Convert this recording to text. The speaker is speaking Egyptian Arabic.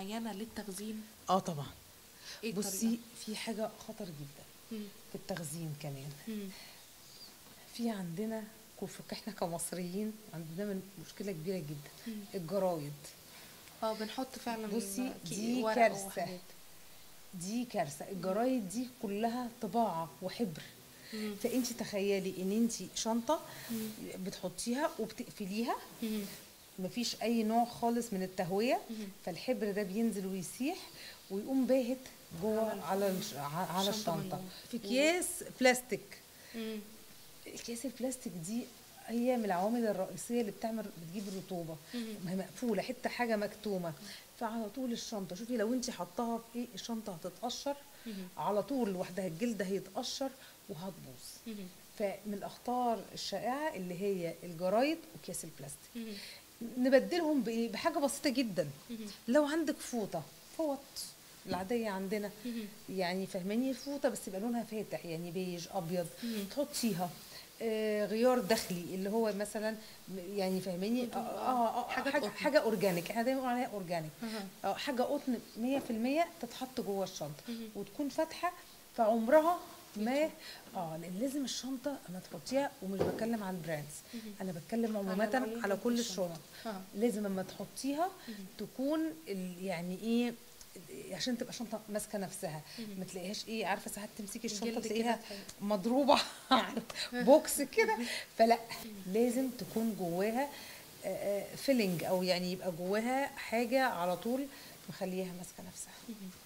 معينه للتخزين اه طبعا ايه بصي في حاجه خطر جدا الطريقة؟ في التخزين كمان مم. مم. في عندنا كف- احنا كمصريين عندنا من مشكله كبيره جدا مم. الجرايد اه بنحط فعلا بصي، كي- دي ورق كارثة. وحاجات. دي كارثه الجرايد دي كلها طباعه وحبر مم. فانت تخيلي ان انت شنطه مم. بتحطيها وبتقفليها مم. مفيش اي نوع خالص من التهويه مم. فالحبر ده بينزل ويسيح ويقوم باهت جوه على على الش- على الشنطة من الشنطه جوه. في اكياس بلاستيك مم. اكياس البلاستيك دي هي من العوامل الرئيسيه اللي بتعمل بتجيب الرطوبه مم. ما هي مقفوله حته حاجه مكتومه فعلى طول الشنطه شوفي لو انت حطاها في ايه الشنطه هتتقشر مم. على طول لوحدها الجلد هيتقشر وهتبوظ مم. فمن الاخطار الشائعه اللي هي الجرايد واكياس البلاستيك مم. نبدلهم بايه بحاجه بسيطه جدا مم. لو عندك فوطه فوط العاديه عندنا مم. يعني فهماني فوطه بس يبقى لونها فاتح يعني بيج ابيض مم. تحطيها آه غيار داخلي اللي هو مثلا م- يعني فهماني قطن، اه آه. اه, آه حاجات حاجه قطن. حاجه اورجانيك احنا دايما بنقول عليها اورجانيك أها. اه حاجه قطن 100% تتحط جوه الشنطه مم. وتكون فاتحه فعمرها ما اه لان لازم الشنطه اما تحطيها ومش بتكلم على البراندز مم. انا بتكلم على عموما العموم على في كل الشنطة. الشنط آه. لازم اما تحطيها مم. تكون ال- يعني ايه عشان تبقى شنطه ماسكه نفسها مم. ما تلاقيهاش ايه عارفه ساعات تمسكي الشنطه الجلد تلاقيها كده تلاقي- مضروبه على بوكس كده فلا لازم تكون جواها فيلنج او يعني يبقى جواها حاجه على طول مخليها ماسكه نفسها مم.